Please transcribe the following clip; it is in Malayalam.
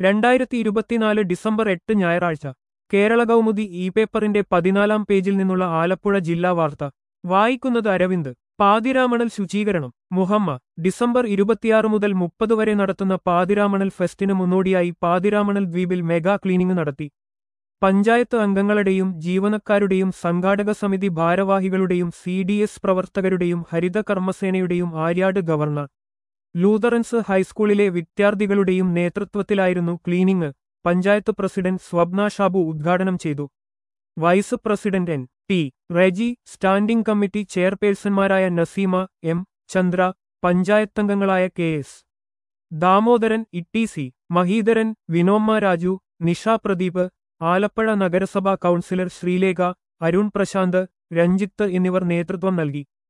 രണ്ടായിരത്തി ഇരുപത്തിനാല് ഡിസംബർ എട്ട് ഞായറാഴ്ച കേരള കൗമുദി ഇ പേപ്പറിന്റെ പതിനാലാം പേജിൽ നിന്നുള്ള ആലപ്പുഴ ജില്ലാ വാർത്ത വായിക്കുന്നത് അരവിന്ദ് പാതിരാമണൽ ശുചീകരണം മുഹമ്മ ഡിസംബർ ഇരുപത്തിയാറ് മുതൽ മുപ്പത് വരെ നടത്തുന്ന പാതിരാമണൽ ഫെസ്റ്റിന് മുന്നോടിയായി പാതിരാമണൽ ദ്വീപിൽ മെഗാ ക്ലീനിംഗ് നടത്തി പഞ്ചായത്ത് അംഗങ്ങളുടെയും ജീവനക്കാരുടെയും സംഘാടക സമിതി ഭാരവാഹികളുടെയും സി ഡി എസ് പ്രവർത്തകരുടെയും ഹരിത കർമ്മസേനയുടെയും ആര്യാട് ഗവർണർ ലൂതറൻസ് ഹൈസ്കൂളിലെ വിദ്യാർത്ഥികളുടെയും നേതൃത്വത്തിലായിരുന്നു ക്ലീനിംഗ് പഞ്ചായത്ത് പ്രസിഡന്റ് സ്വപ്ന ഷാബു ഉദ്ഘാടനം ചെയ്തു vice president N T Reji standing committee ചെയർപേഴ്സൺമാരായ നസീമ എം ചന്ദ്ര പഞ്ചായത്തംഗങ്ങളായ K S Damodaran Itty C Mahidharan Vinomma Raju Nisha Pradeep Alappuzha നഗരസഭാ കൗൺസിലർ ശ്രീലേഖ അരുൺ പ്രശാന്ത് രഞ്ജിത്ത് എന്നിവർ നേതൃത്വം നൽകി